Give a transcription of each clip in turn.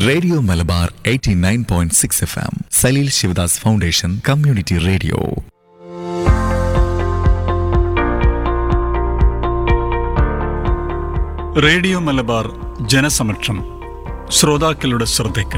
Radio Malabar 89.6 point six F M Saleel Sivadas foundation community radio radio Malabar ജനസമക്ഷം ശ്രോതാക്കളുടെ ശ്രദ്ധയ്ക്ക്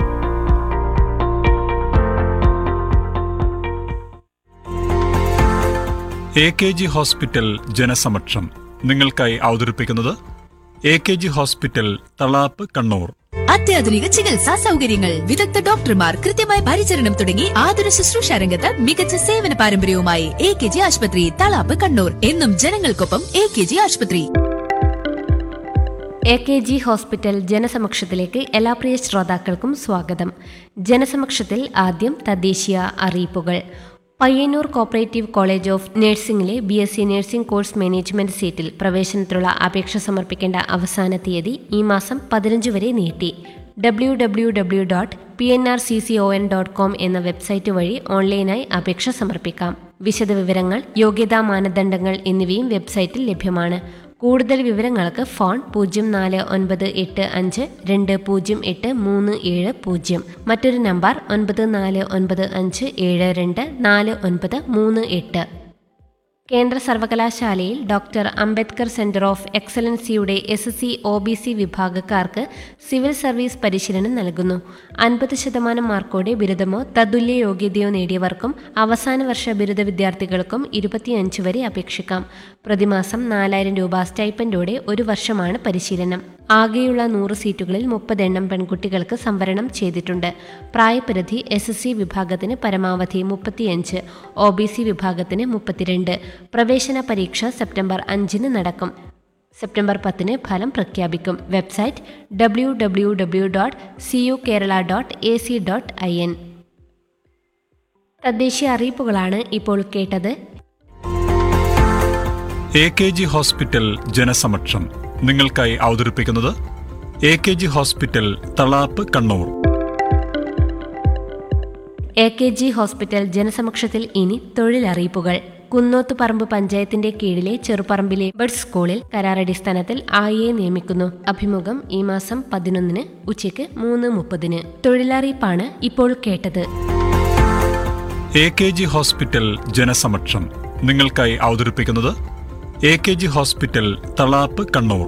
എ കെ ജി ഹോസ്പിറ്റൽ ജനസമക്ഷം നിങ്ങൾക്കായി അവതരിപ്പിക്കുന്നത് A K G hospital Thalap Kannur അത്യാധുനിക ചികിത്സാ സൗകര്യങ്ങൾ വിദഗ്ധ ഡോക്ടർമാർ കൃത്യമായ പരിചരണം തുടങ്ങി ആതുര ശുശ്രൂഷ രംഗത്ത് മികച്ച സേവന പാരമ്പര്യവുമായി എ കെ ജി ആശുപത്രി തളാപ്പ് കണ്ണൂർ എന്നും ജനങ്ങൾക്കൊപ്പം എ കെ ജി ആശുപത്രി എ കെ ജി ഹോസ്പിറ്റൽ ജനസമക്ഷത്തിലേക്ക് എല്ലാ പ്രിയ ശ്രോതാക്കൾക്കും സ്വാഗതം ജനസമക്ഷത്തിൽ ആദ്യം തദ്ദേശീയ അറിയിപ്പുകൾ പയ്യന്നൂർ കോപ്പറേറ്റീവ് കോളേജ് ഓഫ് നഴ്സിംഗിലെ B S C nursing course management സീറ്റിൽ പ്രവേശനത്തിനുള്ള അപേക്ഷ സമർപ്പിക്കേണ്ട അവസാന തീയതി ഈ മാസം പതിനഞ്ച് വരെ നീട്ടി W W W dot P N R C C O N dot com എന്ന വെബ്സൈറ്റ് വഴി ഓൺലൈനായി അപേക്ഷ സമർപ്പിക്കാം വിശദവിവരങ്ങൾ യോഗ്യതാ മാനദണ്ഡങ്ങൾ എന്നിവയും വെബ്സൈറ്റിൽ ലഭ്യമാണ് കൂടുതൽ വിവരങ്ങൾക്ക് ഫോൺ പൂജ്യം നാല് ഒൻപത് എട്ട് അഞ്ച് രണ്ട് പൂജ്യം എട്ട് മൂന്ന് ഏഴ് പൂജ്യം മറ്റൊരു നമ്പർ ഒൻപത് നാല് ഒൻപത് അഞ്ച് ഏഴ് രണ്ട് നാല് ഒൻപത് മൂന്ന് എട്ട് കേന്ദ്ര സർവകലാശാലയിൽ ഡോക്ടർ അംബേദ്കർ സെന്റർ ഓഫ് എക്സലൻസിയുടെ S S C O B C വിഭാഗക്കാർക്ക് സിവിൽ സർവീസ് പരിശീലനം നൽകുന്നു അൻപത് ശതമാനം മാർക്കോടെ ബിരുദമോ തതുല്യ യോഗ്യതയോ നേടിയവർക്കും അവസാന വർഷ ബിരുദ വിദ്യാർത്ഥികൾക്കും ഇരുപത്തിയഞ്ച് വരെ അപേക്ഷിക്കാം പ്രതിമാസം നാലായിരം രൂപ സ്റ്റൈപ്പൻഡോടെ ഒരു വർഷമാണ് പരിശീലനം ആകെയുള്ള നൂറ് സീറ്റുകളിൽ മുപ്പതെണ്ണം പെൺകുട്ടികൾക്ക് സംവരണം ചെയ്തിട്ടുണ്ട് പ്രായപരിധി എസ് എസ് സി വിഭാഗത്തിന് പരമാവധി മുപ്പത്തിയഞ്ച് ഒ ബി സി വിഭാഗത്തിന് മുപ്പത്തിരണ്ട് പ്രവേശന പരീക്ഷ സെപ്റ്റംബർ അഞ്ചിന് നടക്കും സെപ്റ്റംബർ പത്തിന് ഫലം പ്രഖ്യാപിക്കും website W W W dot C U Kerala dot A C dot I N തദ്ദേശീയ അറിയിപ്പുകളാണ് ഇപ്പോൾ കേട്ടത് എ കെ ജി ഹോസ്പിറ്റൽ ജനസമക്ഷം നിങ്ങൾക്കായി അവതരിപ്പിക്കുന്നത് A K G hospital Thalap Kannur A K G hospital ജനസമക്ഷത്തിൽ ഇനി തൊഴിലറിയിപ്പുകൾ കുന്നോത്തുപറമ്പ് പഞ്ചായത്തിന്റെ കീഴിലെ ചെറുപറമ്പിലെ ബഡ് സ്കൂളിൽ കരാറടിസ്ഥാനത്തിൽ ആയെ നിയമിക്കുന്നു അഭിമുഖം ഈ മാസം പതിനൊന്നിന് ഉച്ചയ്ക്ക് മൂന്ന് മുപ്പതിന് തൊഴിലറിയിപ്പാണ് ഇപ്പോൾ കേട്ടത് എ കെ ജി ഹോസ്പിറ്റൽ ജനസമക്ഷം നിങ്ങൾക്കായി അവതരിപ്പിക്കുന്നത് A K G hospital Thalap Kannur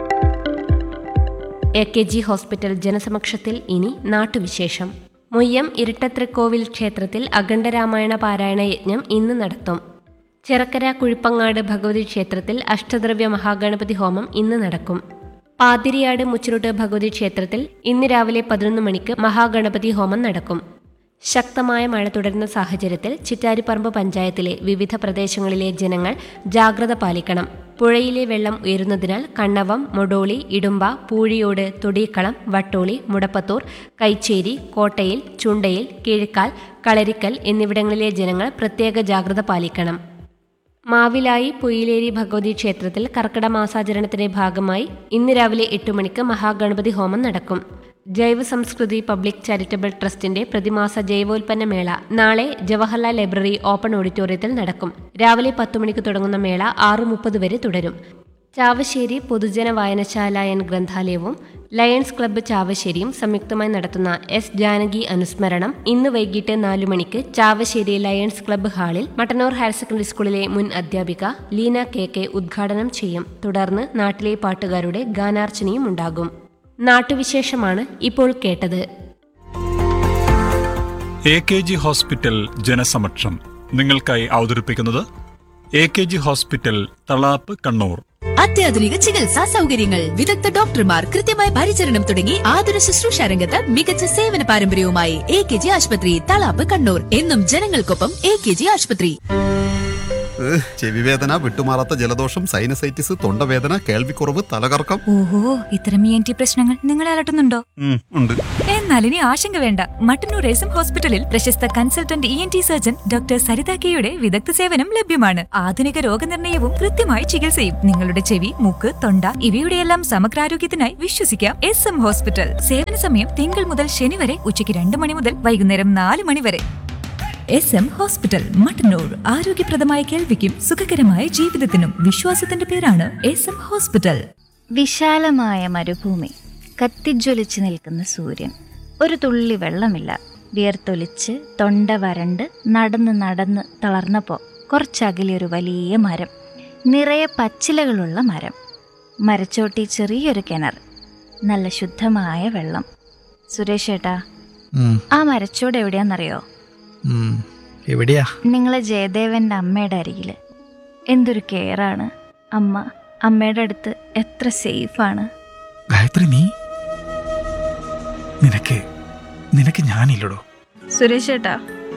A K G hospital ജനസമക്ഷത്തിൽ ഇനി നാട്ടുവിശേഷം മുയ്യം ഇരട്ടത്രിക്കോവിൽ ക്ഷേത്രത്തിൽ അഖണ്ഡരാമായണ പാരായണ യജ്ഞം ഇന്ന് നടത്തും ചെറക്കര കുഴിപ്പങ്ങാട് ഭഗവതി ക്ഷേത്രത്തിൽ അഷ്ടദ്രവ്യ മഹാഗണപതി ഹോമം ഇന്ന് നടക്കും പാതിരിയാട് മുച്ചുരുട്ട് ഭഗവതി ക്ഷേത്രത്തിൽ ഇന്ന് രാവിലെ പതിനൊന്ന് മണിക്ക് മഹാഗണപതി ഹോമം നടക്കും ശക്തമായ മഴ തുടരുന്ന സാഹചര്യത്തിൽ ചിറ്റാരിപ്പറമ്പ് പഞ്ചായത്തിലെ വിവിധ പ്രദേശങ്ങളിലെ ജനങ്ങൾ ജാഗ്രത പാലിക്കണം പുഴയിലെ വെള്ളം ഉയരുന്നതിനാൽ കണ്ണവം മൊഡോളി ഇടുമ്പ പൂഴിയോട് തൊടിയക്കളം വട്ടോളി മുടപ്പത്തൂർ കൈച്ചേരി കോട്ടയിൽ ചുണ്ടയിൽ കിഴക്കാൽ കളരിക്കൽ എന്നിവിടങ്ങളിലെ ജനങ്ങൾ പ്രത്യേക ജാഗ്രത പാലിക്കണം മാവിലായി പൊയിലേരി ഭഗവതി ക്ഷേത്രത്തിൽ കർക്കിട മാസാചരണത്തിന്റെ ഭാഗമായി ഇന്ന് രാവിലെ എട്ട് മണിക്ക് മഹാഗണപതി ഹോമം നടക്കും ജൈവ സംസ്കൃതി പബ്ലിക് ചാരിറ്റബിൾ ട്രസ്റ്റിന്റെ പ്രതിമാസ ജൈവോൽപ്പന്ന മേള നാളെ ജവഹർലാൽ ലൈബ്രറി ഓപ്പൺ ഓഡിറ്റോറിയത്തിൽ നടക്കും രാവിലെ പത്തു മണിക്ക് തുടങ്ങുന്ന മേള ആറ് മുപ്പത് വരെ തുടരും ചാവശ്ശേരി പൊതുജന വായനശാല എൻ ഗ്രന്ഥാലയവും ലയൺസ് ക്ലബ്ബ് ചാവശ്ശേരിയും സംയുക്തമായി നടത്തുന്ന എസ് ജാനകി അനുസ്മരണം ഇന്ന് വൈകിട്ട് നാലു മണിക്ക് ചാവശ്ശേരി ലയൺസ് ക്ലബ്ബ് ഹാളിൽ മട്ടന്നൂർ ഹയർ സെക്കൻഡറി സ്കൂളിലെ മുൻ അധ്യാപിക ലീന കെ കെ ഉദ്ഘാടനം ചെയ്യും തുടർന്ന് നാട്ടിലെ പാട്ടുകാരുടെ ഗാനാർച്ചനയും ഉണ്ടാകും നാട്ടുവിശേഷമാണ് ഇപ്പോൾ കേട്ടത് എ കെ ജി ഹോസ്പിറ്റൽ ജനസമക്ഷം നിങ്ങൾക്കായി അവതരിപ്പിക്കുന്നത് A K G hospital Thalap Kannur അത്യാധുനിക ചികിത്സാ സൗകര്യങ്ങൾ വിദഗ്ധ ഡോക്ടർമാർ കൃത്യമായ പരിചരണം തുടങ്ങി ആതുര ശുശ്രൂഷ രംഗത്ത് മികച്ച സേവന പാരമ്പര്യവുമായി എ കെ ജി ആശുപത്രി തളാപ്പ് കണ്ണൂർ എന്നും ജനങ്ങൾക്കൊപ്പം എ കെ ജി ആശുപത്രി ഏഹ്, ചെവിവേദന വിട്ടുമാറാത്ത ജലദോഷം സൈനസൈറ്റിസ് തൊണ്ടവേദന കേൾവിക്കുറവ് തലകറക്കം ഓഹോ ഇത്തരം ഇ എൻ ടി പ്രശ്നങ്ങൾ നിങ്ങളെ അലട്ടുന്നുണ്ടോ ഉം, ഉണ്ട് എന്നാൽ ഇനി ആശങ്ക വേണ്ട മട്ടന്നൂർ എസം ഹോസ്പിറ്റലിൽ പ്രശസ്ത consultant E N T surgeon doctor Saritha കെയുടെ വിദഗ്ധ സേവനം ലഭ്യമാണ് ആധുനിക രോഗനിർണയവും കൃത്യമായ ചികിത്സയും നിങ്ങളുടെ ചെവി മൂക്ക് തൊണ്ട ഇവയുടെയെല്ലാം സമഗ്രാരോഗ്യത്തിനായി വിശ്വസിക്കാം എസ് എം ഹോസ്പിറ്റൽ സേവന സമയം തിങ്കൾ മുതൽ ശനി വരെ ഉച്ചയ്ക്ക് രണ്ട് മണി മുതൽ വൈകുന്നേരം നാല് മണി വരെ എസ് എം ഹോസ്പിറ്റൽ മട്ടന്നൂർ ആരോഗ്യപ്രദമായ കേൾവിക്കും സുഖകരമായ ജീവിതത്തിനും വിശ്വാസത്തിന്റെ പേരാണ് എസ് എം ഹോസ്പിറ്റൽ വിശാലമായ മരുഭൂമി കത്തിജ്വലിച്ച് നിൽക്കുന്ന സൂര്യൻ ഒരു തുള്ളി വെള്ളമില്ല വിയർത്തൊലിച്ച് തൊണ്ട വരണ്ട് നടന്ന് നടന്ന് തളർന്നപ്പോൾ കുറച്ചകലെ ഒരു വലിയ മരം നിറയെ പച്ചിലകളുള്ള മരം മരച്ചോട്ടി ചെറിയൊരു കിണർ നല്ല ശുദ്ധമായ വെള്ളം സുരേഷ് ഏട്ടാ ഉം, ആ മരച്ചോട് എവിടെയാണെന്നറിയോ ഉം. എവിടെയാ നിങ്ങളെ ജയദേവന്റെ അമ്മയുടെ അരികിൽ എന്തൊരു കെയറാണ് അമ്മ അമ്മയുടെ അടുത്ത് എത്ര സേഫാണ് ഗായത്രി നീ നിനക്ക് നിനക്ക് ഞാനില്ലടോ സുരേഷ് ഏട്ടാ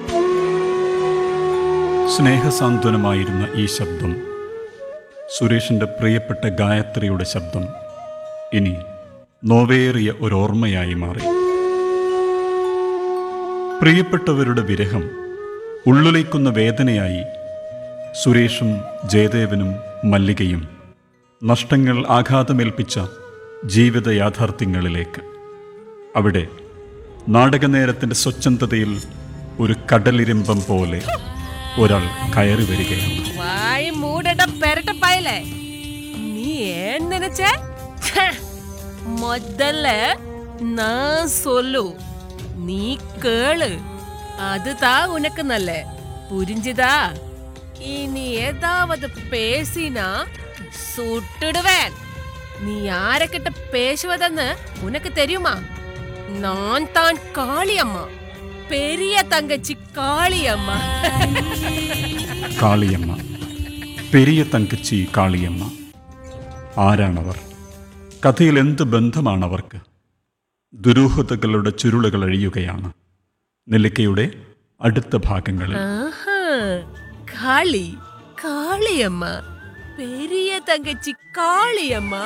സ്നേഹസാന്ത്വനമായിരുന്ന ഈ ശബ്ദം സുരേഷിന്റെ പ്രിയപ്പെട്ട ഗായത്രിയുടെ ശബ്ദം ഇനി നോവേറിയ ഒരോർമ്മയായി മാറി പ്രിയപ്പെട്ടവരുടെ വിരഹം ഉള്ളുലയ്ക്കുന്ന വേദനയായി സുരേഷും ജയദേവനും മല്ലികയും നഷ്ടങ്ങൾ ആഘാതമേൽപ്പിച്ച ജീവിത യാഥാർത്ഥ്യങ്ങളിലേക്ക് അവിടെ നാടകനേരത്തിന്റെ സ്വച്ഛന്തതയിൽ ഒരു കടലിരമ്പം പോലെ ഒരാൾ കയറി വരികയാണ് വായി മൂടട പെരട്ടപ്പായലേ നീ ഏൻ நினைச்ச முதல்ல நான் சொல்லு நீ கேளு அதுதான் உனக்கு நல்ல புரிஞ்சுதா இனி ஏதாவது பேசினா சுட்டுடுவேன் நீ யாரக்கிட்ட பேசுவதன்னு உனக்கு தெரியுமா நான் தான் காளியம்மா பெரிய தங்கச்சி காளியம்மா കാളിയമ്മ പെരിയ തങ്കച്ചി കാളിയമ്മ ആരാണവർ കഥയിൽ എന്ത് ബന്ധമാണവർക്ക് ദുരൂഹതകളുടെ ചുരുളുകൾ അഴിയുകയാണ് നെല്ലിക്കയുടെ അടുത്ത ഭാഗങ്ങളിൽ ஆஹா, காளி காளியம்மா பெரிய தங்கச்சி காளியம்மா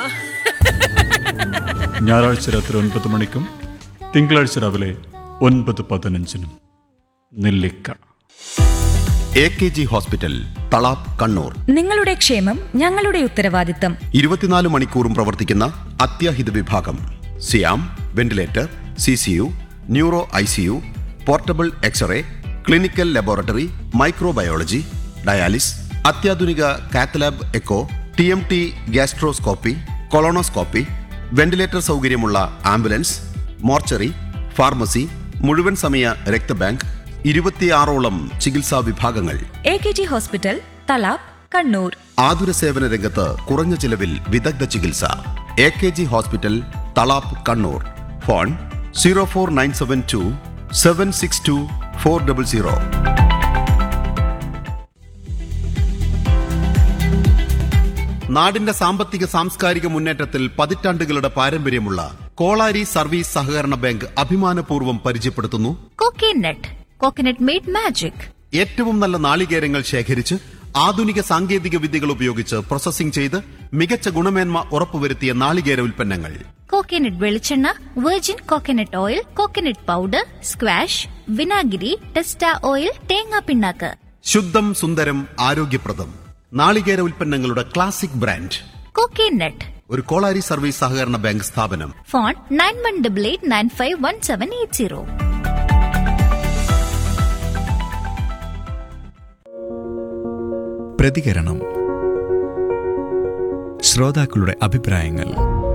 ഞായറാഴ്ച രാത്രി ഒൻപത് മണിക്കും തിങ്കളാഴ്ച രാവിലെ ഒൻപത് പതിനഞ്ചിനും നെല്ലിക്ക A K G hospital Thalap Kannur നിങ്ങളുടെ ക്ഷേമം ഞങ്ങളുടെ ഉത്തരവാദിത്തം ഇരുപത്തിനാല് മണിക്കൂറും പ്രവർത്തിക്കുന്ന അത്യാഹിത വിഭാഗം സിയാം ventilator C C U neuro I C U portable X-ray clinical laboratory microbiology dialysis അത്യാധുനിക cath lab echo T M T gastroscopy colonoscopy ventilator സൗകര്യമുള്ള ആംബുലൻസ് മോർച്ചറി ഫാർമസി മുഴുവൻ സമയ രക്തബാങ്ക് ഇരുപത്തിയാറോളം ചികിത്സാ വിഭാഗങ്ങൾ A K G hospital Thalap Kannur ആതുര സേവന രംഗത്ത് കുറഞ്ഞ ചിലവിൽ വിദഗ്ധ ചികിത്സ A K G hospital Thalap Kannur phone zero four nine seven two seven six two four double zero നാടിന്റെ സാമ്പത്തിക സാംസ്കാരിക മുന്നേറ്റത്തിൽ പതിറ്റാണ്ടുകളുടെ പാരമ്പര്യമുള്ള കോളാരി സർവീസ് സഹകരണ ബാങ്ക് അഭിമാനപൂർവ്വം പരിചയപ്പെടുത്തുന്നു കോക്കനട്ട് കോക്കനട്ട് മെയ്ഡ് മാജിക് ഏറ്റവും നല്ല നാളികേരങ്ങൾ ശേഖരിച്ച് ആധുനിക സാങ്കേതിക വിദ്യകൾ ഉപയോഗിച്ച് പ്രോസസ്സിംഗ് ചെയ്ത് മികച്ച ഗുണമേന്മ ഉറപ്പുവരുത്തിയ നാളികേര ഉൽപ്പന്നങ്ങൾ കോക്കനട്ട് വെളിച്ചെണ്ണ virgin coconut oil coconut powder squash വിനാഗിരി ടെസ്റ്റ ഓയിൽ തേങ്ങാ പിണ്ണാക്ക് ശുദ്ധം സുന്ദരം ആരോഗ്യപ്രദം നാളികേര ഉൽപ്പന്നങ്ങളുടെ ക്ലാസിക് ബ്രാൻഡ് കോക്കനട്ട് ഒരു കോളാരി സർവീസ് സഹകരണ ബാങ്ക് സ്ഥാപനം phone nine one double eight nine five one seven eight zero പ്രതികരണം ശ്രോതാക്കളുടെ അഭിപ്രായങ്ങൾ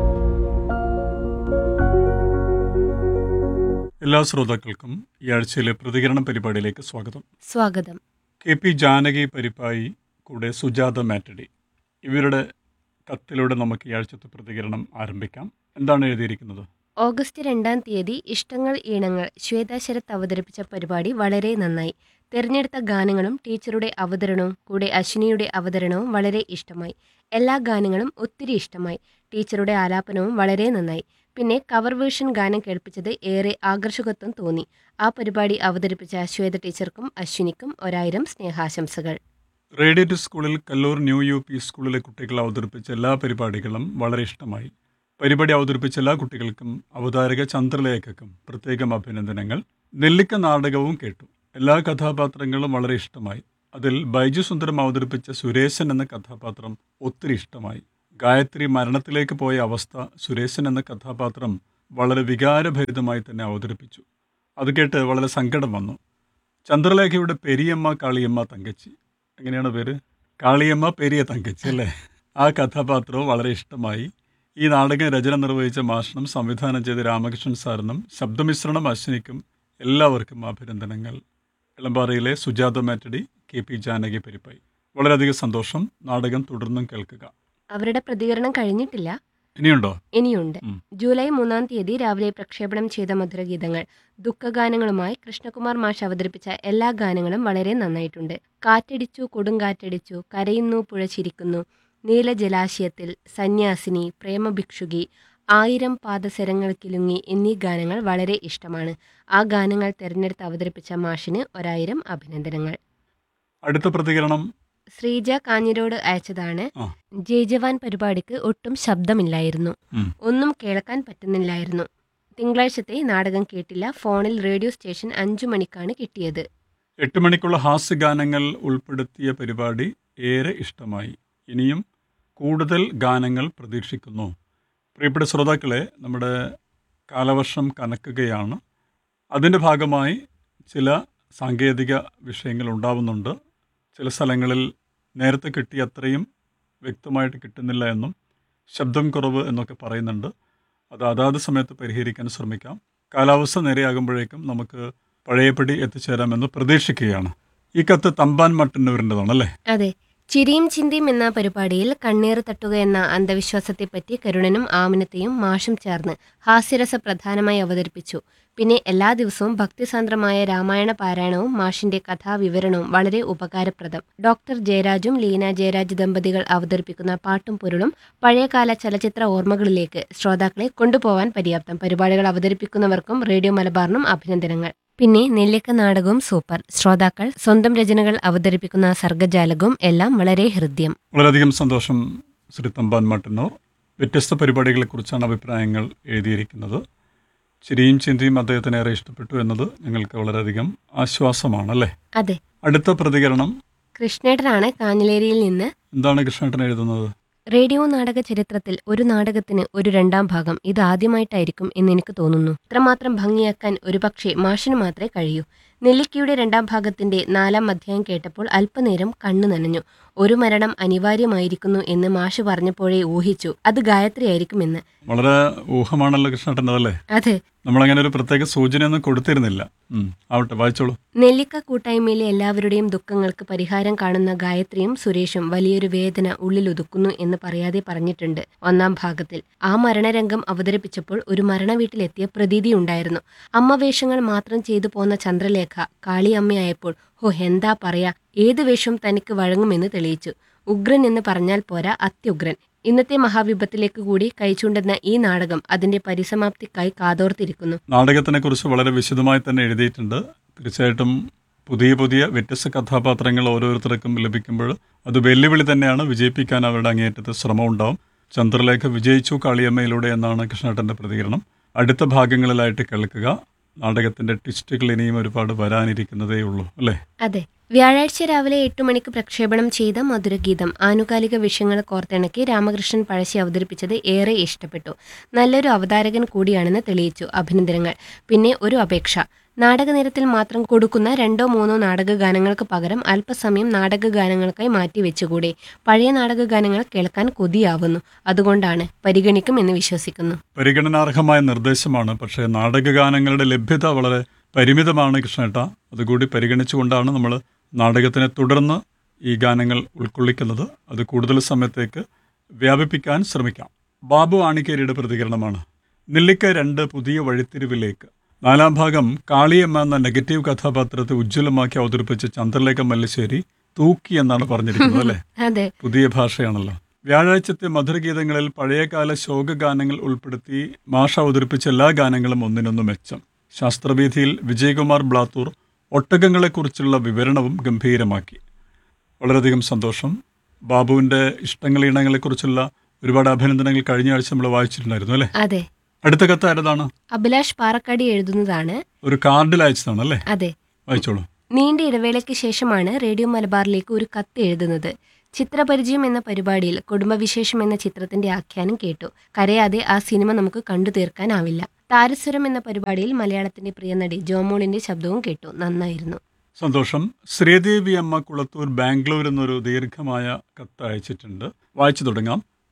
എല്ലാ ശ്രോതാക്കൾക്കും ഈ ആഴ്ചയിലെ പ്രതികരണ പരിപാടിയിലേക്ക് സ്വാഗതം സ്വാഗതം കെ പി ജാനകി പരിപ്പായി കൂടെ സുജാത മാറ്റഡി ഇവരുടെ കത്തിലൂടെ നമുക്ക് ഈ ആഴ്ചത്തെ പ്രതികരണം ആരംഭിക്കാം എന്താണ് എഴുതിയിരിക്കുന്നത് ഓഗസ്റ്റ് രണ്ടാം തീയതി ഇഷ്ടങ്ങൾ ഈണങ്ങൾ ശ്വേതാ ശരത് അവതരിപ്പിച്ച പരിപാടി വളരെ നന്നായി തിരഞ്ഞെടുത്ത ഗാനങ്ങളും ടീച്ചറുടെ അവതരണവും കൂടെ അശ്വിനിയുടെ അവതരണവും വളരെ ഇഷ്ടമായി എല്ലാ ഗാനങ്ങളും ഒത്തിരി ഇഷ്ടമായി ടീച്ചറുടെ ആലാപനവും വളരെ നന്നായി പിന്നെ കവർ വേർഷൻ ഗാനം കേൾപ്പിച്ചത് ഏറെ ആകർഷകത്വം തോന്നി ആ പരിപാടി അവതരിപ്പിച്ച ശ്വേത ടീച്ചർക്കും അശ്വിനിക്കും ഒരായിരം സ്നേഹാശംസകൾ റേഡിയറ്റ് സ്കൂളിൽ കല്ലൂർ ന്യൂ യു പി സ്കൂളിലെ കുട്ടികൾ അവതരിപ്പിച്ച എല്ലാ പരിപാടികളും വളരെ ഇഷ്ടമായി പരിപാടി അവതരിപ്പിച്ച എല്ലാ കുട്ടികൾക്കും അവതാരക ചന്ദ്രലേഖക്കും പ്രത്യേകം അഭിനന്ദനങ്ങൾ നെല്ലിക്ക നാടകവും കേട്ടു എല്ലാ കഥാപാത്രങ്ങളും വളരെ ഇഷ്ടമായി അതിൽ ബൈജു സുന്ദരം അവതരിപ്പിച്ച സുരേശൻ എന്ന കഥാപാത്രം ഒത്തിരി ഇഷ്ടമായി ഗായത്രി മരണത്തിലേക്ക് പോയ അവസ്ഥ സുരേശൻ എന്ന കഥാപാത്രം വളരെ വികാരഭരിതമായി തന്നെ അവതരിപ്പിച്ചു അത് കേട്ട് വളരെ സങ്കടം വന്നു ചന്ദ്രലേഖയുടെ പെരിയമ്മ കാളിയമ്മ തങ്കച്ചി എങ്ങനെയാണ് പേര് കാളിയമ്മ പെരിയ തങ്കച്ചി അല്ലേ ആ കഥാപാത്രവും വളരെ ഇഷ്ടമായി ഈ നാടക രചന നിർവഹിച്ച മാഷണം സംവിധാനം ചെയ്ത രാമകൃഷ്ണൻ സാറിനും ശബ്ദമിശ്രണം അശ്വിനിക്കും എല്ലാവർക്കും അഭിനന്ദനങ്ങൾ ഇളമ്പാറയിലെ സുജാത മാറ്റടി കെ പി ജാനകി പരിപ്പായി വളരെയധികം സന്തോഷം നാടകം തുടർന്നും കേൾക്കുക അവരുടെ പ്രതികരണം കഴിഞ്ഞിട്ടില്ല ഇനിയുണ്ടോ ഇനിയുണ്ട് ഉം. ജൂലൈ മൂന്നാം തീയതി രാവിലെ പ്രക്ഷേപണം ചെയ്ത മധുരഗീതങ്ങൾ ദുഃഖഗാനങ്ങളുമായി കൃഷ്ണകുമാർ മാഷ് അവതരിപ്പിച്ച എല്ലാ ഗാനങ്ങളും വളരെ നന്നായിട്ടുണ്ട് കാറ്റടിച്ചു കൊടുങ്കാറ്റടിച്ചു കരയുന്നു പുഴ ചിരിക്കുന്നു നീലജലാശയത്തിൽ സന്യാസിനി പ്രേമഭിക്ഷുകി ആയിരം പാദസരങ്ങൾ കിലുങ്ങി എന്നീ ഗാനങ്ങൾ വളരെ ഇഷ്ടമാണ് ആ ഗാനങ്ങൾ തിരഞ്ഞെടുത്ത് അവതരിപ്പിച്ച മാഷിന് ഒരായിരം അഭിനന്ദനങ്ങൾ അടുത്ത പ്രതികരണം ശ്രീജ കാഞ്ഞിരോട് അയച്ചതാണ് ആ. ജയ് ജവാൻ പരിപാടിക്ക് ഒട്ടും ശബ്ദമില്ലായിരുന്നു ഉം. ഒന്നും കേൾക്കാൻ പറ്റുന്നില്ലായിരുന്നു തിങ്കളാഴ്ചത്തെ നാടകം കേട്ടില്ല ഫോണിൽ റേഡിയോ സ്റ്റേഷൻ അഞ്ചു മണിക്കാണ് കിട്ടിയത് എട്ട് മണിക്കുള്ള ഹാസ്യഗാനങ്ങൾ ഉൾപ്പെടുത്തിയ പരിപാടി ഏറെ ഇഷ്ടമായി ഇനിയും കൂടുതൽ ഗാനങ്ങൾ പ്രതീക്ഷിക്കുന്നു പ്രിയപ്പെട്ട ശ്രോതാക്കളെ നമ്മുടെ കാലവർഷം കനക്കുകയാണ് അതിൻ്റെ ഭാഗമായി ചില സാങ്കേതിക വിഷയങ്ങൾ ഉണ്ടാവുന്നുണ്ട് ചില സ്ഥലങ്ങളിൽ നേരത്തെ കിട്ടിയ അത്രയും വ്യക്തമായിട്ട് കിട്ടുന്നില്ല എന്നും ശബ്ദം കുറവ് എന്നൊക്കെ പറയുന്നുണ്ട് അത് അതാത് സമയത്ത് പരിഹരിക്കാൻ ശ്രമിക്കാം കാലാവസ്ഥ നേരെയാകുമ്പോഴേക്കും നമുക്ക് പഴയപടി എത്തിച്ചേരാമെന്ന് പ്രതീക്ഷിക്കുകയാണ് ഈ കത്ത് തമ്പാൻ മട്ടന്നൂരിൻ്റെതാണല്ലേ അതെ ചിരിയും ചിന്തിയും എന്ന പരിപാടിയിൽ കണ്ണീർ തട്ടുക എന്ന അന്ധവിശ്വാസത്തെപ്പറ്റി കരുണനും ആമിനത്തെയും മാഷും ചേർന്ന് ഹാസ്യരസ പ്രധാനമായി അവതരിപ്പിച്ചു പിന്നെ എല്ലാ ദിവസവും ഭക്തിസാന്ദ്രമായ രാമായണ പാരായണവും മാഷിന്റെ കഥാവിവരണവും വളരെ ഉപകാരപ്രദം ഡോക്ടർ ജയരാജും ലീന ജയരാജ് ദമ്പതികൾ അവതരിപ്പിക്കുന്ന പാട്ടും പൊരുളും പഴയകാല ചലച്ചിത്ര ഓർമ്മകളിലേക്ക് ശ്രോതാക്കളെ കൊണ്ടുപോവാൻ പര്യാപ്തം പരിപാടികൾ അവതരിപ്പിക്കുന്നവർക്കും റേഡിയോ മലബാറിനും അഭിനന്ദനങ്ങൾ പിന്നെ നെല്ലിക്ക നാടകവും സൂപ്പർ ശ്രോതാക്കൾ സ്വന്തം രചനകൾ അവതരിപ്പിക്കുന്ന സർഗജാലകവും എല്ലാം വളരെ ഹൃദ്യം വളരെയധികം സന്തോഷം ശ്രീ തമ്പാൻ മട്ടന്നൂർ വ്യത്യസ്ത പരിപാടികളെക്കുറിച്ചാണ് അഭിപ്രായങ്ങൾ എഴുതിയിരിക്കുന്നത് ചിരിയും ചിന്തയും അദ്ദേഹത്തിന് ഏറെ ഇഷ്ടപ്പെട്ടു എന്നത് ഞങ്ങൾക്ക് വളരെയധികം ആശ്വാസമാണ് അല്ലേ അതെ അടുത്ത പ്രതികരണം കൃഷ്ണേട്ടനാണ് കാഞ്ഞിലേരിയിൽ നിന്ന് എന്താണ് കൃഷ്ണേട്ടൻ എഴുതുന്നത് റേഡിയോ നാടക ചരിത്രത്തിൽ ഒരു നാടകത്തിന് ഒരു രണ്ടാം ഭാഗം ഇത് ആദ്യമായിട്ടായിരിക്കും എന്ന് എനിക്ക് തോന്നുന്നു ഇത്രമാത്രം ഭംഗിയാക്കാൻ ഒരുപക്ഷെ മാഷിന് മാത്രമേ കഴിയൂ നെല്ലിക്കയുടെ രണ്ടാം ഭാഗത്തിന്റെ നാലാം അധ്യായം കേട്ടപ്പോൾ അല്പനേരം കണ്ണു നനഞ്ഞു ഒരു മരണം അനിവാര്യമായിരിക്കുന്നു എന്ന് മാഷ് പറഞ്ഞപ്പോഴേ ഊഹിച്ചു അത് ഗായത്രി ആയിരിക്കുമെന്ന് വളരെ ഊഹമാണല്ലോ കൃഷ്ണേട്ടൻ്റെ അതല്ലേ അതെ നമ്മളങ്ങനെ ഒരു പ്രത്യേക സൂചനയൊന്നും കൊടുത്തിരുന്നില്ല ഉം, ആവട്ടെ വായിച്ചോളൂ നെല്ലിക്ക കൂട്ടായ്മയിലെ എല്ലാവരുടെയും ദുഃഖങ്ങൾക്ക് പരിഹാരം കാണുന്ന ഗായത്രിയും സുരേഷും വലിയൊരു വേദന ഉള്ളിലൊതുക്കുന്നു എന്ന് പറയാതെ പറഞ്ഞിട്ടുണ്ട് ഒന്നാം ഭാഗത്തിൽ ആ മരണരംഗം അവതരിപ്പിച്ചപ്പോൾ ഒരു മരണവീട്ടിലെത്തിയ പ്രതീതി ഉണ്ടായിരുന്നു അമ്മ വേഷങ്ങൾ മാത്രം ചെയ്തു പോന്ന ചന്ദ്രലേഖ കാളിയമ്മയായപ്പോൾ ഹോ എന്താ പറയാ ഏത് വേഷവും തനിക്ക് വഴങ്ങുമെന്ന് തെളിയിച്ചു ഉഗ്രൻ എന്ന് പറഞ്ഞാൽ പോരാ അത്യുഗ്രൻ ഇന്നത്തെ മഹാവിപത്തിലേക്ക് കൂടി കൈചൂണ്ടുന്ന ഈ നാടകം അതിന്റെ പരിസമാപ്തിക്കായി കാതോർത്തിരിക്കുന്നു നാടകത്തിനെ കുറിച്ച് വളരെ വിശദമായി തന്നെ എഴുതിയിട്ടുണ്ട് തീർച്ചയായിട്ടും പുതിയ പുതിയ വ്യത്യസ്ത കഥാപാത്രങ്ങൾ ഓരോരുത്തർക്കും ലഭിക്കുമ്പോൾ അത് വെല്ലുവിളി തന്നെയാണ് വിജയിപ്പിക്കാൻ അവരുടെ അങ്ങേയറ്റത്തെ ശ്രമം ഉണ്ടാവും ചന്ദ്രലേഖ വിജയിച്ചു കാളിയമ്മയിലൂടെ എന്നാണ് കൃഷ്ണേട്ടൻ്റെ പ്രതികരണം അടുത്ത ഭാഗങ്ങളിലായിട്ട് കേൾക്കുക നാടകത്തിന്റെ ട്വിസ്റ്റുകൾ ഇനിയും ഒരുപാട് വരാനിരിക്കുന്നതേ ഉള്ളൂ അല്ലേ അതെ വ്യാഴാഴ്ച രാവിലെ എട്ട് മണിക്ക് പ്രക്ഷേപണം ചെയ്ത മധുരഗീതം ആനുകാലിക വിഷയങ്ങൾ കോർത്തിണക്കി രാമകൃഷ്ണൻ പഴശ്ശി അവതരിപ്പിച്ചത് ഏറെ ഇഷ്ടപ്പെട്ടു നല്ലൊരു അവതാരകൻ കൂടിയാണെന്ന് തെളിയിച്ചു അഭിനന്ദനങ്ങൾ പിന്നെ ഒരു അപേക്ഷ നാടകനിരത്തിൽ മാത്രം കൊടുക്കുന്ന രണ്ടോ മൂന്നോ നാടക ഗാനങ്ങൾക്ക് പകരം അല്പസമയം നാടക ഗാനങ്ങൾക്കായി മാറ്റിവെച്ചുകൂടെ പഴയ നാടക ഗാനങ്ങൾ കേൾക്കാൻ കൊതിയാവുന്നു അതുകൊണ്ടാണ് പരിഗണിക്കും എന്ന് വിശ്വസിക്കുന്നു പരിഗണനാർഹമായ നിർദ്ദേശമാണ് പക്ഷേ നാടകഗാനങ്ങളുടെ ലഭ്യത വളരെ പരിമിതമാണ് കൃഷ്ണേട്ട അതുകൂടി പരിഗണിച്ചുകൊണ്ടാണ് നമ്മൾ നാടകത്തിനെ തുടർന്ന് ഈ ഗാനങ്ങൾ ഉൾക്കൊള്ളിക്കുന്നത് അത് കൂടുതൽ സമയത്തേക്ക് വ്യാപിപ്പിക്കാൻ ശ്രമിക്കാം ബാബു ആണിക്കേരിയുടെ പ്രതികരണമാണ് നെല്ലിക്ക രണ്ട് പുതിയ വഴിത്തിരിവിലേക്ക് നാലാം ഭാഗം കാളിയമ്മ എന്ന നെഗറ്റീവ് കഥാപാത്രത്തെ ഉജ്ജ്വലമാക്കി അവതരിപ്പിച്ച ചന്ദ്രലേഖ മല്ലിശ്ശേരി തൂക്കി എന്നാണ് പറഞ്ഞിരിക്കുന്നത് അല്ലേ അതെ പുതിയ ഭാഷയാണല്ലോ വ്യാഴാഴ്ചത്തെ മധുരഗീതങ്ങളിൽ പഴയകാല ശോകഗാനങ്ങൾ ഉൾപ്പെടുത്തി മാഷ അവതരിപ്പിച്ച എല്ലാ ഗാനങ്ങളും ഒന്നിനൊന്ന് മെച്ചം ശാസ്ത്രവീഥിയിൽ വിജയകുമാർ ബ്ലാത്തൂർ ഒട്ടകങ്ങളെക്കുറിച്ചുള്ള വിവരണവും ഗംഭീരമാക്കി വളരെയധികം സന്തോഷം ബാബുവിൻ്റെ ഇഷ്ടങ്ങൾ ഇണങ്ങളെക്കുറിച്ചുള്ള ഒരുപാട് അഭിനന്ദനങ്ങൾ കഴിഞ്ഞ ആഴ്ച നമ്മൾ വായിച്ചിട്ടുണ്ടായിരുന്നു അല്ലേ അതെ അടുത്ത കത്ത് ആരതാണ് അഭിലാഷ് പാറക്കാടി എഴുതുന്നതാണ് ഒരു കാർഡിൽ അയച്ചതാണ് അല്ലേ അതെ വായിച്ചോളൂ നീണ്ട ഇടവേളയ്ക്ക് ശേഷമാണ് റേഡിയോ മലബാറിലേക്ക് ഒരു കത്ത് എഴുതുന്നത് ചിത്രപരിചയം എന്ന പരിപാടിയിൽ കുടുംബവിശേഷം എന്ന ചിത്രത്തിന്റെ ആഖ്യാനം കേട്ടു കരയാതെ ആ സിനിമ നമുക്ക് കണ്ടു തീർക്കാനാവില്ല താരസ്വരം എന്ന പരിപാടിയിൽ മലയാളത്തിന്റെ പ്രിയ നടി ജോമോളിന്റെ ശബ്ദവും കേട്ടു നന്നായിരുന്നു സന്തോഷം ശ്രീദേവി അമ്മ കുളത്തൂർ ബാംഗ്ലൂർ എന്നൊരു ദീർഘമായ കത്ത് അയച്ചിട്ടുണ്ട് വായിച്ചു തുടങ്ങാം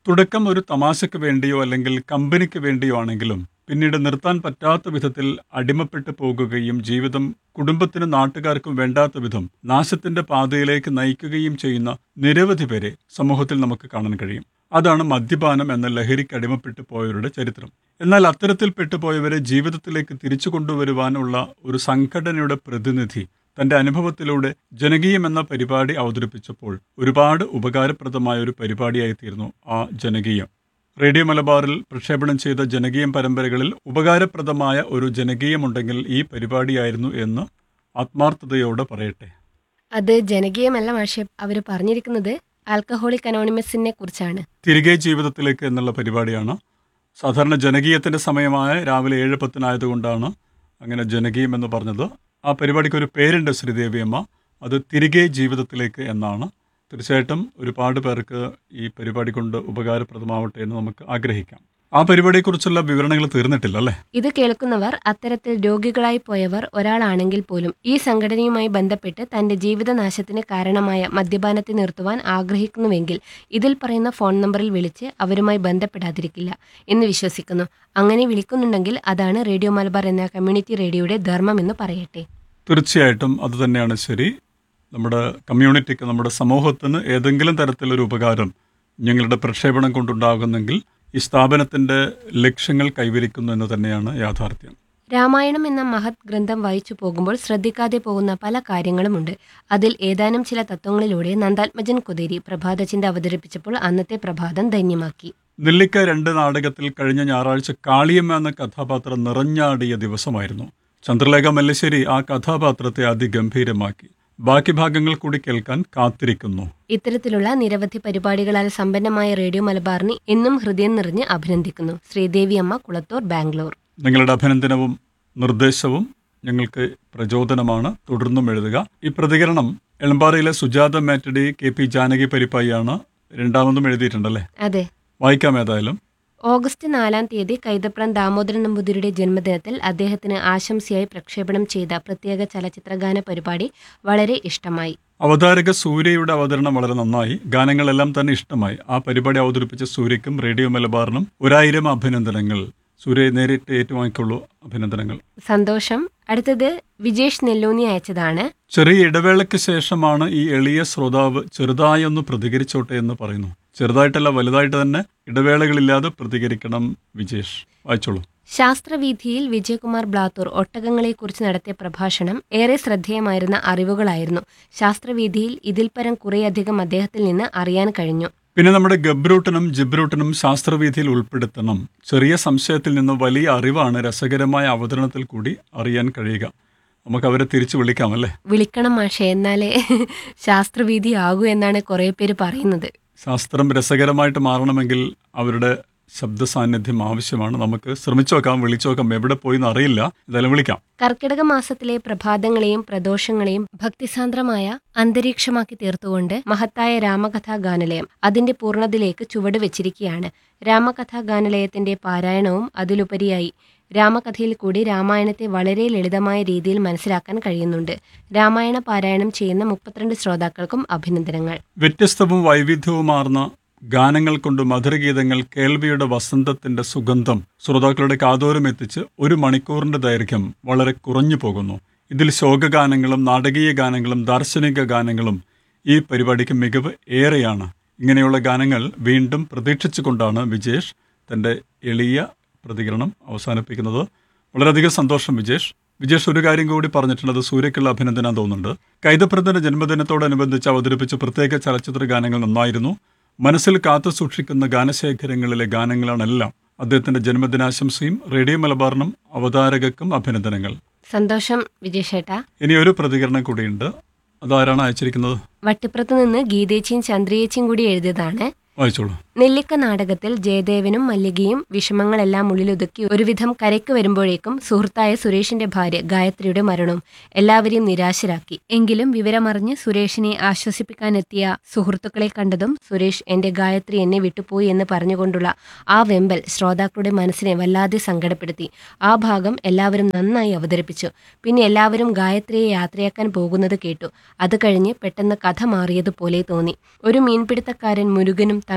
തുടക്കം ഒരു തമാശയ്ക്ക് വേണ്ടിയോ അല്ലെങ്കിൽ കമ്പനിക്ക് വേണ്ടിയോ ആണെങ്കിലും പിന്നീട് നിർത്താൻ പറ്റാത്ത വിധത്തിൽ അടിമപ്പെട്ടു പോകുകയും ജീവിതം കുടുംബത്തിനും നാട്ടുകാർക്കും വേണ്ടാത്ത വിധം നാശത്തിന്റെ പാതയിലേക്ക് നയിക്കുകയും ചെയ്യുന്ന നിരവധി പേരെ സമൂഹത്തിൽ നമുക്ക് കാണാൻ കഴിയും അതാണ് മദ്യപാനം എന്ന ലഹരിക്ക് അടിമപ്പെട്ടു പോയവരുടെ ചരിത്രം എന്നാൽ അത്തരത്തിൽ പെട്ടുപോയവരെ ജീവിതത്തിലേക്ക് തിരിച്ചു കൊണ്ടുവരുവാനുള്ള ഒരു സംഘടനയുടെ പ്രതിനിധി തന്റെ അനുഭവത്തിലൂടെ ജനകീയം എന്ന പരിപാടി അവതരിപ്പിച്ചപ്പോൾ ഒരുപാട് ഉപകാരപ്രദമായ ഒരു പരിപാടിയായി തീർന്നു ആ ജനകീയം റേഡിയോ മലബാറിൽ പ്രക്ഷേപണം ചെയ്ത ജനകീയം പരമ്പരകളിൽ ഉപകാരപ്രദമായ ഒരു ജനകീയമുണ്ടെങ്കിൽ ഈ പരിപാടിയായിരുന്നു എന്ന് ആത്മാർത്ഥതയോടെ പറയട്ടെ അത് ജനകീയമല്ല മാഷെ അവർ പറഞ്ഞിരിക്കുന്നത് ആൽക്കഹോളിക് അനോണിമസിനെ കുറിച്ചാണ് തിരികെ ജീവിതത്തിലേക്ക് എന്നുള്ള പരിപാടിയാണ് സാധാരണ ജനകീയത്തിന്റെ സമയമായ രാവിലെ ഏഴ് പത്തിനായതുകൊണ്ടാണ് അങ്ങനെ ജനകീയം എന്ന് പറഞ്ഞത് ആ പരിപാടിക്ക് ഒരു പേരുണ്ട് ശ്രീദേവിയമ്മ അത് തിരികെ ജീവിതത്തിലേക്ക് എന്നാണ് തീർച്ചയായിട്ടും ഒരുപാട് പേർക്ക് ഈ പരിപാടി കൊണ്ട് ഉപകാരപ്രദമാവട്ടെ എന്ന് നമുക്ക് ആഗ്രഹിക്കാം ആ പരിപാടിയെക്കുറിച്ചുള്ള വിവരണങ്ങൾ തീർന്നിട്ടില്ല അല്ലേ ഇത് കേൾക്കുന്നവർ അത്തരത്തിൽ രോഗികളായി പോയവർ ഒരാളാണെങ്കിൽ പോലും ഈ സംഘടനയുമായി ബന്ധപ്പെട്ട് തന്റെ ജീവിതനാശത്തിന് കാരണമായ മദ്യപാനത്തെ നിർത്തുവാൻ ആഗ്രഹിക്കുന്നുവെങ്കിൽ ഇതിൽ പറയുന്ന ഫോൺ നമ്പറിൽ വിളിച്ച് അവരുമായി ബന്ധപ്പെടാതിരിക്കില്ല എന്ന് വിശ്വസിക്കുന്നു അങ്ങനെ വിളിക്കുന്നുണ്ടെങ്കിൽ അതാണ് റേഡിയോ മലബാർ എന്ന കമ്മ്യൂണിറ്റി റേഡിയോയുടെ ധർമ്മം എന്ന് പറയട്ടെ തീർച്ചയായിട്ടും അത് തന്നെയാണ് ശരി നമ്മുടെ കമ്മ്യൂണിറ്റിക്ക് നമ്മുടെ സമൂഹത്തിന് ഏതെങ്കിലും തരത്തിലൊരു ഉപകാരം ഞങ്ങളുടെ പ്രക്ഷേപണം കൊണ്ടുണ്ടാകുന്നെങ്കിൽ ഈ സ്ഥാപനത്തിൻ്റെ ലക്ഷ്യങ്ങൾ കൈവരിക്കുന്നു എന്ന് തന്നെയാണ് യാഥാർത്ഥ്യം രാമായണം എന്ന മഹത് ഗ്രന്ഥം വായിച്ചു പോകുമ്പോൾ ശ്രദ്ധിക്കാതെ പോകുന്ന പല കാര്യങ്ങളുമുണ്ട് അതിൽ ഏതാനും ചില തത്വങ്ങളിലൂടെ നന്ദാത്മജൻ കുതിരി പ്രഭാതചിന്ത അവതരിപ്പിച്ചപ്പോൾ അന്നത്തെ പ്രഭാതം ധന്യമാക്കി നെല്ലിക്ക രണ്ട് നാടകത്തിൽ കഴിഞ്ഞ ഞായറാഴ്ച കാളിയമ്മ എന്ന കഥാപാത്രം നിറഞ്ഞാടിയ ദിവസമായിരുന്നു ചന്ദ്രലേഖ മല്ലശ്ശേരി ആ കഥാപാത്രത്തെ അതിഗംഭീരമാക്കി ബാക്കി ഭാഗങ്ങൾ കൂടി കേൾക്കാൻ കാത്തിരിക്കുന്നു ഇത്തരത്തിലുള്ള നിരവധി പരിപാടികളാൽ സമ്പന്നമായ റേഡിയോ മലബാറിനെ എന്നും ഹൃദയം നിറഞ്ഞ് അഭിനന്ദിക്കുന്നു ശ്രീദേവി അമ്മ കുളത്തൂർ ബാംഗ്ലൂർ നിങ്ങളുടെ അഭിനന്ദനവും നിർദ്ദേശവും ഞങ്ങൾക്ക് പ്രചോദനമാണ് തുടർന്നും എഴുതുക ഈ പ്രതികരണം എളമ്പാറയിലെ സുജാത മാറ്റഡി കെ പി ജാനകി പരിപ്പായിയാണ് രണ്ടാമതും എഴുതിയിട്ടുണ്ടല്ലേ അതെ വായിക്കാം ഏതായാലും ഓഗസ്റ്റ് നാലാം തീയതി കൈതപ്രം ദാമോദരൻ നമ്പൂതിരിയുടെ ജന്മദിനത്തിൽ അദ്ദേഹത്തിന് ആശംസയായി പ്രക്ഷേപണം ചെയ്ത പ്രത്യേക ചലച്ചിത്രഗാന പരിപാടി വളരെ ഇഷ്ടമായി അവതാരക സൂര്യയുടെ അവതരണം വളരെ നന്നായി ഗാനങ്ങളെല്ലാം തന്നെ ഇഷ്ടമായി ആ പരിപാടി അവതരിപ്പിച്ച സൂര്യക്കും റേഡിയോ മലബാറിനും ഒരായിരം അഭിനന്ദനങ്ങൾ സൂര്യ നേരിട്ട് ഏറ്റുവാങ്ങിക്കുള്ളൂ അഭിനന്ദനങ്ങൾ സന്തോഷം അടുത്തത് വിജേഷ് നെല്ലൂന്നി അയച്ചതാണ് ചെറിയ ഇടവേളയ്ക്ക് ശേഷമാണ് ഈ എളിയ ശ്രോതാവ് ചെറുതായി ഒന്ന് പ്രതികരിച്ചോട്ടെ എന്ന് പറയുന്നു ചെറുതായിട്ടല്ല വലുതായിട്ട് തന്നെ ഇടവേളകളില്ലാതെ പ്രതികരിക്കണം വിജേഷ് വായിച്ചോളൂ ശാസ്ത്രവീഥിയിൽ വിജയകുമാർ ബ്ലാത്തൂർ ഒട്ടകങ്ങളെക്കുറിച്ച് നടത്തിയ പ്രഭാഷണം ഏറെ ശ്രദ്ധേയമായിരുന്ന അറിവുകളായിരുന്നു ശാസ്ത്രവീഥിയിൽ ഇതിൽ പരം കുറേയധികം അദ്ദേഹത്തിൽ നിന്ന് അറിയാൻ കഴിഞ്ഞു പിന്നെ നമ്മുടെ ഗബ്രൂട്ടനും ജിബ്രൂട്ടനും ശാസ്ത്രവീഥിയിൽ ഉൾപ്പെടുത്തണം ചെറിയ സംശയത്തിൽ നിന്ന് വലിയ അറിവാണ് രസകരമായ അവതരണത്തിൽ കൂടി അറിയാൻ കഴിയുക നമുക്ക് അവരെ തിരിച്ചു വിളിക്കാം അല്ലേ വിളിക്കണം മാഷെ എന്നാലേ ശാസ്ത്രവീഥി ആകൂ എന്നാണ് കുറേ പേര് പറയുന്നത് ശാസ്ത്രം രസകരമായിട്ട് മാറണമെങ്കിൽ അവരുടെ ശബ്ദ സാന്നിധ്യം ആവശ്യമാണ് നമുക്ക് ശ്രമിച്ചു നോക്കാം വിളിച്ചു നോക്കാം എവിടെ പോയി എന്ന് അറിയില്ല എന്തായാലും വിളിക്കാം കർക്കിടക മാസത്തിലെ പ്രഭാതങ്ങളെയും പ്രദോഷങ്ങളെയും ഭക്തിസാന്ദ്രമായ അന്തരീക്ഷമാക്കി തീർത്തുകൊണ്ട് മഹത്തായ രാമകഥാ ഗാനലയം അതിന്റെ പൂർണ്ണതയിലേക്ക് ചുവട് വെച്ചിരിക്കുകയാണ് രാമകഥാ ഗാനലയത്തിന്റെ പാരായണവും അതിലുപരിയായി രാമകഥയിൽ കൂടി രാമായണത്തെ വളരെ ലളിതമായ രീതിയിൽ മനസ്സിലാക്കാൻ കഴിയുന്നുണ്ട് രാമായണ പാരായണം ചെയ്യുന്ന മുപ്പത്തിരണ്ട് ശ്രോതാക്കൾക്കും അഭിനന്ദനങ്ങൾ വ്യത്യസ്തവും വൈവിധ്യവുമാർന്ന ഗാനങ്ങൾ കൊണ്ട് മധുരഗീതങ്ങൾ കേൾവിയുടെ വസന്തത്തിന്റെ സുഗന്ധം ശ്രോതാക്കളുടെ കാതോരം എത്തിച്ച് ഒരു മണിക്കൂറിന്റെ ദൈർഘ്യം വളരെ കുറഞ്ഞു പോകുന്നു ഇതിൽ ശോകഗാനങ്ങളും നാടകീയ ഗാനങ്ങളും ദാർശനിക ഗാനങ്ങളും ഈ പരിപാടിക്ക് മികവ് ഏറെയാണ് ഇങ്ങനെയുള്ള ഗാനങ്ങൾ വീണ്ടും പ്രതീക്ഷിച്ചുകൊണ്ടാണ് വിജേഷ് തൻ്റെ എളിയ പ്രതികരണം അവസാനിപ്പിക്കുന്നത് വളരെയധികം സന്തോഷം വിജേഷ് വിജേഷ് ഒരു കാര്യം കൂടി പറഞ്ഞിട്ടുണ്ട് അത് സൂര്യക്കുള്ള അഭിനന്ദനം തോന്നുന്നുണ്ട് കൈതപ്രത്തിന്റെ ജന്മദിനത്തോടനുബന്ധിച്ച് അവതരിപ്പിച്ച പ്രത്യേക ചലച്ചിത്ര ഗാനങ്ങൾ നന്നായിരുന്നു മനസ്സിൽ കാത്തു സൂക്ഷിക്കുന്ന ഗാനശേഖരങ്ങളിലെ ഗാനങ്ങളാണെല്ലാം അദ്ദേഹത്തിന്റെ ജന്മദിനാശംസയും റേഡിയോ മലബാറിനും അവതാരകർക്കും അഭിനന്ദനങ്ങൾ സന്തോഷം വിജയശേട്ടാ ഇനി ഒരു പ്രതികരണം കൂടിയുണ്ട് അതാരാണ് അയച്ചിരിക്കുന്നത് വട്ടിപ്പുറത്ത് നിന്ന് ഗീതേച്ചിയും ചന്ദ്രയേച്ചിയും കൂടി എഴുതിയതാണ് വായിച്ചോളൂ നെല്ലിക്ക നാടകത്തിൽ ജയദേവനും മല്ലികയും വിഷമങ്ങളെല്ലാം ഉള്ളിലൊതുക്കി ഒരുവിധം കരയ്ക്ക് വരുമ്പോഴേക്കും സുഹൃത്തായ സുരേഷിന്റെ ഭാര്യ ഗായത്രിയുടെ മരണവും എല്ലാവരെയും നിരാശരാക്കി എങ്കിലും വിവരമറിഞ്ഞ് സുരേഷിനെ ആശ്വസിപ്പിക്കാനെത്തിയ സുഹൃത്തുക്കളെ കണ്ടതും സുരേഷ് എന്റെ ഗായത്രി എന്നെ വിട്ടുപോയി എന്ന് പറഞ്ഞുകൊണ്ടുള്ള ആ വെമ്പൽ ശ്രോതാക്കളുടെ മനസ്സിനെ വല്ലാതെ സങ്കടപ്പെടുത്തി ആ ഭാഗം എല്ലാവരും നന്നായി അവതരിപ്പിച്ചു പിന്നെ എല്ലാവരും ഗായത്രിയെ യാത്രയാക്കാൻ പോകുന്നത് കേട്ടു അത് കഴിഞ്ഞ് പെട്ടെന്ന് കഥ മാറിയതുപോലെ തോന്നി ഒരു മീൻപിടുത്തക്കാരൻ മുരുകനും തമിഴ് പറയുന്ന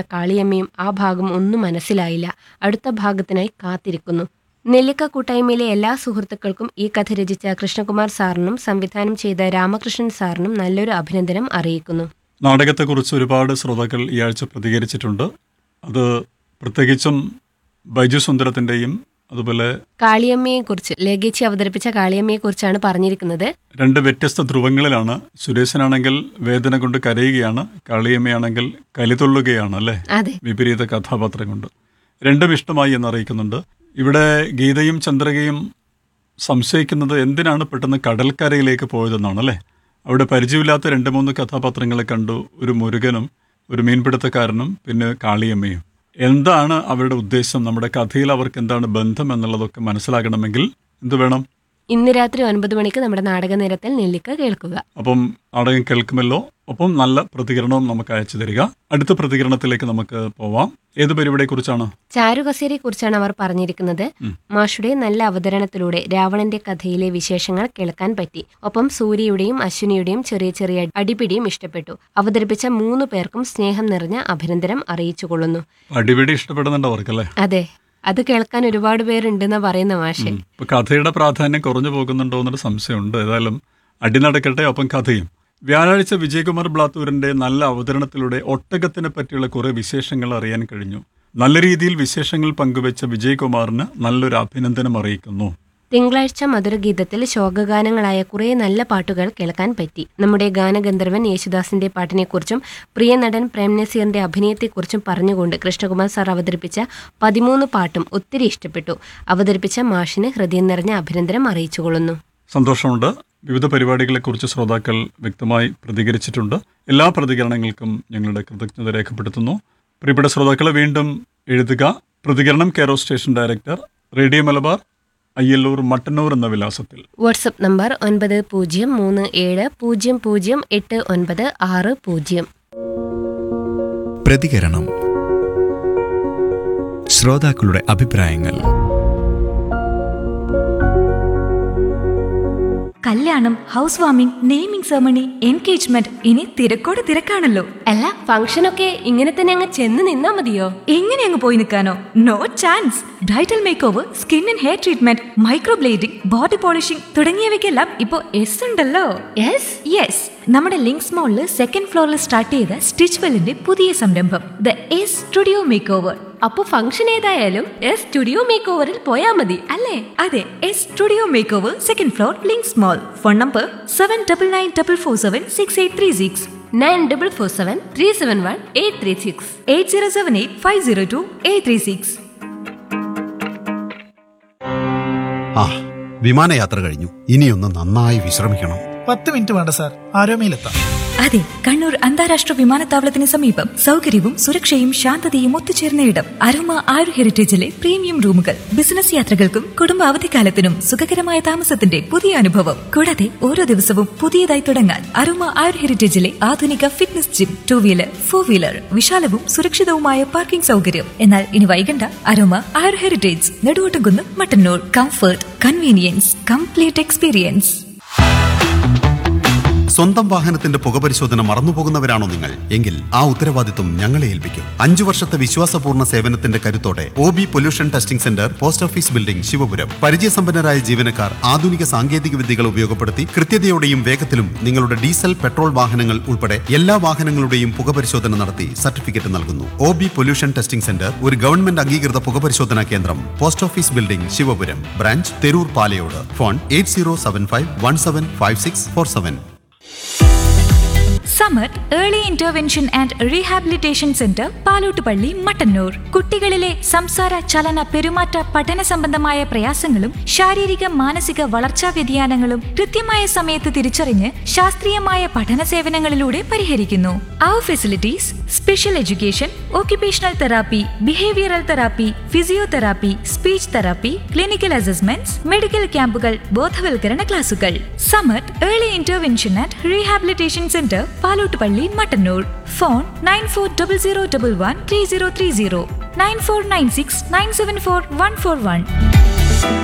നിന്ന കാളിയമ്മയും ആ ഭാഗം ഒന്നും മനസ്സിലായില്ല അടുത്ത ഭാഗത്തിനായി കാത്തിരിക്കുന്നു നെല്ലിക്ക കൂട്ടായ്മയിലെ എല്ലാ സുഹൃത്തുക്കൾക്കും ഈ കഥ രചിച്ച കൃഷ്ണകുമാർ സാറിനും സംവിധാനം ചെയ്ത രാമകൃഷ്ണൻ സാറിനും നല്ലൊരു അഭിനന്ദനം അറിയിക്കുന്നു നാടകത്തെക്കുറിച്ച് ഒരുപാട് ശ്രോതാക്കൾ ഈ ആഴ്ച പ്രതികരിച്ചിട്ടുണ്ട് അത് പ്രത്യേകിച്ചും ബൈജു സുന്ദരത്തിൻ്റെയും അതുപോലെ കാളിയമ്മയെക്കുറിച്ച് ലേഖേച്ചി അവതരിപ്പിച്ച കാളിയമ്മയെക്കുറിച്ചാണ് പറഞ്ഞിരിക്കുന്നത് രണ്ട് വ്യത്യസ്ത ധ്രുവങ്ങളിലാണ് സുരേശനാണെങ്കിൽ വേദന കൊണ്ട് കരയുകയാണ് കാളിയമ്മയാണെങ്കിൽ കലിതുള്ളുകയാണ് അല്ലേ അതെ വിപരീത കഥാപാത്രം കൊണ്ട് രണ്ടും ഇഷ്ടമായി എന്നറിയിക്കുന്നുണ്ട് ഇവിടെ ഗീതയും ചന്ദ്രകയും സംശയിക്കുന്നത് എന്തിനാണ് പെട്ടെന്ന് കടൽക്കരയിലേക്ക് പോയതെന്നാണ് അല്ലേ അവിടെ പരിചയമില്ലാത്ത രണ്ട് മൂന്ന് കഥാപാത്രങ്ങളെ കണ്ടു ഒരു മുരുകനും ഒരു മീൻപിടുത്തക്കാരനും പിന്നെ കാളിയമ്മയും എന്താണ് അവരുടെ ഉദ്ദേശം നമ്മുടെ കഥയിൽ അവർക്ക് എന്താണ് ബന്ധം എന്നുള്ളതൊക്കെ മനസ്സിലാകണമെങ്കിൽ എന്ത് വേണം ഇന്ന് രാത്രി ഒൻപത് മണിക്ക് നമ്മുടെ നാടക നിരത്തിൽ നെല്ലിക്ക കേൾക്കുക അപ്പം നാടകം കേൾക്കുമല്ലോ ഒപ്പം നല്ല പ്രതികരണവും നമുക്ക് അയച്ചു തരിക അടുത്ത പ്രതികരണത്തിലേക്ക് നമുക്ക് പോവാം ഏത് പരിപാടിയെക്കുറിച്ചാണ് ചാരു കസേരയെ കുറിച്ചാണ് അവർ പറഞ്ഞിരിക്കുന്നത് ഉം. മാഷുടെ നല്ല അവതരണത്തിലൂടെ രാവണന്റെ കഥയിലെ വിശേഷങ്ങൾ കേൾക്കാൻ പറ്റി ഒപ്പം സൂര്യയുടെയും അശ്വിനിയുടെയും ചെറിയ ചെറിയ അടിപിടിയും ഇഷ്ടപ്പെട്ടു അവതരിപ്പിച്ച മൂന്ന് പേർക്കും സ്നേഹം നിറഞ്ഞ അഭിനന്ദനം അറിയിച്ചുകൊള്ളുന്നു അടിപിടി ഇഷ്ടപ്പെടുന്നുണ്ട് അവർക്കല്ലേ അതെ അത് കേൾക്കാൻ ഒരുപാട് പേരുണ്ടെന്നാ പറയുന്ന മാഷെ ഇപ്പൊ കഥയുടെ പ്രാധാന്യം കുറഞ്ഞു പോകുന്നുണ്ടോ എന്നൊരു സംശയമുണ്ട് ഏതായാലും അടി നടക്കട്ടെ ഒപ്പം കഥയും വ്യാഴാഴ്ച വിജയകുമാർ ബ്ലാത്തൂരിന്റെ നല്ല അവതരണത്തിലൂടെ ഒട്ടകത്തിനെ പറ്റിയുള്ള കുറെ വിശേഷങ്ങൾ അറിയാൻ കഴിഞ്ഞു നല്ല രീതിയിൽ വിശേഷങ്ങൾ പങ്കുവെച്ച വിജയകുമാറിന് നല്ലൊരു അഭിനന്ദനം അറിയിക്കുന്നു തിങ്കളാഴ്ച മധുരഗീതത്തിൽ ശോകഗാനങ്ങളായ കുറേ നല്ല പാട്ടുകൾ കേൾക്കാൻ പറ്റി നമ്മുടെ ഗാനഗന്ധർവൻ യേശുദാസിന്റെ പാട്ടിനെക്കുറിച്ചും പ്രിയ നടൻ പ്രേം നസീറിന്റെ അഭിനയത്തെക്കുറിച്ചും പറഞ്ഞുകൊണ്ട് കൃഷ്ണകുമാർ സാർ അവതരിപ്പിച്ച പതിമൂന്ന് പാട്ടും ഒത്തിരി ഇഷ്ടപ്പെട്ടു അവതരിപ്പിച്ച മാഷിന് ഹൃദയം നിറഞ്ഞ അഭിനന്ദനം അറിയിച്ചുകൊള്ളുന്നു സന്തോഷമുണ്ട് വിവിധ പരിപാടികളെക്കുറിച്ച് ശ്രോതാക്കൾ വ്യക്തമായി പ്രതികരിച്ചിട്ടുണ്ട് എല്ലാ പ്രതികരണങ്ങൾക്കും ഞങ്ങളുടെ കൃതജ്ഞത രേഖപ്പെടുത്തുന്നു പ്രിയപ്പെട്ട ശ്രോതാക്കളെ വീണ്ടും എഴുതുക പ്രതികരണം care of station director radio Malabar Ayyallur Mattannur എന്ന വിലാസത്തിൽ വാട്സപ്പ് നമ്പർ ഒൻപത് പൂജ്യം മൂന്ന് ഏഴ് പൂജ്യം പൂജ്യം എട്ട് ഒൻപത് ആറ് പൂജ്യം പ്രതികരണം ശ്രോതാക്കളുടെ അഭിപ്രായങ്ങൾ കല്യാണം house warming naming ceremony engagement ഇനി തിരക്കോട് തിരക്കാണല്ലോ അല്ല ഫംഗ്ഷനൊക്കെ ഇങ്ങനെ തന്നെ അങ്ങ് ചെന്ന് നിന്നാ മതിയോ എങ്ങനെ അങ്ങ് പോയി നിൽക്കാനോ no chance bridal make over skin and hair treatment microblading body polishing തുടങ്ങിയവയ്ക്കെല്ലാം ഇപ്പോ എസ് ഉണ്ടല്ലോ യെസ് യെസ് നമ്മുടെ ലിങ്ക്സ് മോളിൽ സെക്കൻഡ് ഫ്ലോറിൽ സ്റ്റാർട്ട് ചെയ്ത സ്റ്റിച്ച് വെല്ലിന്റെ പുതിയ സംരംഭം the S studio make over അപ്പൊ ഫംഗ്ഷൻ ഏതായാലും എസ് സ്റ്റുഡിയോ മേക്ക് ഓവറിൽ പോയാ മതി അല്ലേ അതെ S studio make over second floor Links mall phone number seven double nine double four seven six eight three six nine double four seven three seven one eight three six eight zero seven eight five zero two eight three six ആ വിമാനയാത്ര കഴിഞ്ഞു ഇനിയൊന്ന് നന്നായി വിശ്രമിക്കണം പത്ത് minute വേണ്ട sir ആരോമയിലെത്താം അതെ കണ്ണൂർ അന്താരാഷ്ട്ര വിമാനത്താവളത്തിന് സമീപം സൗകര്യവും സുരക്ഷയും ശാന്തതയും ഒത്തുചേർന്ന ഇടം അരോമ ആയുർ ഹെറിറ്റേജിലെ പ്രീമിയം റൂമുകൾ ബിസിനസ് യാത്രകൾക്കും കുടുംബ അവധിക്കാലത്തിനും സുഖകരമായ താമസത്തിന്റെ പുതിയ അനുഭവം കൂടാതെ ഓരോ ദിവസവും പുതിയതായി തുടങ്ങാൻ അരോമ ആയുർ ഹെറിറ്റേജിലെ ആധുനിക fitness gym two wheeler four wheeler വിശാലവും സുരക്ഷിതവുമായ പാർക്കിംഗ് സൗകര്യം എന്നാൽ ഇനി വൈകണ്ട Aroma Ayur heritage Neduvottumkunnu Mattannur comfort convenience complete experience സ്വന്തം വാഹനത്തിന്റെ പുകപരിശോധന മറന്നുപോകുന്നവരാണോ നിങ്ങൾ എങ്കിൽ ആ ഉത്തരവാദിത്വം ഞങ്ങളെ ഏൽപ്പിക്കും അഞ്ചു വർഷത്തെ വിശ്വാസപൂർണ്ണ സേവനത്തിന്റെ കരുത്തോടെ O B pollution testing centre post office building Sivapuram പരിചയസമ്പന്നരായ ജീവനക്കാർ ആധുനിക സാങ്കേതിക വിദ്യകൾ ഉപയോഗപ്പെടുത്തി കൃത്യതയോടെയും വേഗത്തിലും നിങ്ങളുടെ ഡീസൽ പെട്രോൾ വാഹനങ്ങൾ ഉൾപ്പെടെ എല്ലാ വാഹനങ്ങളുടെയും പുകപരിശോധന നടത്തി സർട്ടിഫിക്കറ്റ് നൽകുന്നു O B pollution testing centre ഒരു ഗവൺമെന്റ് അംഗീകൃത പുകപരിശോധനാ കേന്ദ്രം post office building Sivapuram branch Theroor Palayode phone eight zero seven five one seven five six four seven Samar early intervention and rehabilitation centre Palottupalli Mattannur കുട്ടികളിലെ സംസാര ചലന പെരുമാറ്റ പഠന സംബന്ധമായ പ്രയാസങ്ങളും ശാരീരിക മാനസിക വളർച്ചാ വ്യതിയാനങ്ങളും കൃത്യമായ സമയത്ത് തിരിച്ചറിഞ്ഞ് ശാസ്ത്രീയമായ പഠന സേവനങ്ങളിലൂടെ പരിഹരിക്കുന്നു അവർ facilities special education occupational therapy behavioural therapy physiotherapy speech therapy clinical assessments medical ക്യാമ്പുകൾ ബോധവൽക്കരണ ക്ലാസുകൾ Samar early intervention and rehabilitation centre Palottupalli Mattannur phone nine four double zero double one three zero three zero nine four nine six nine seven four one four one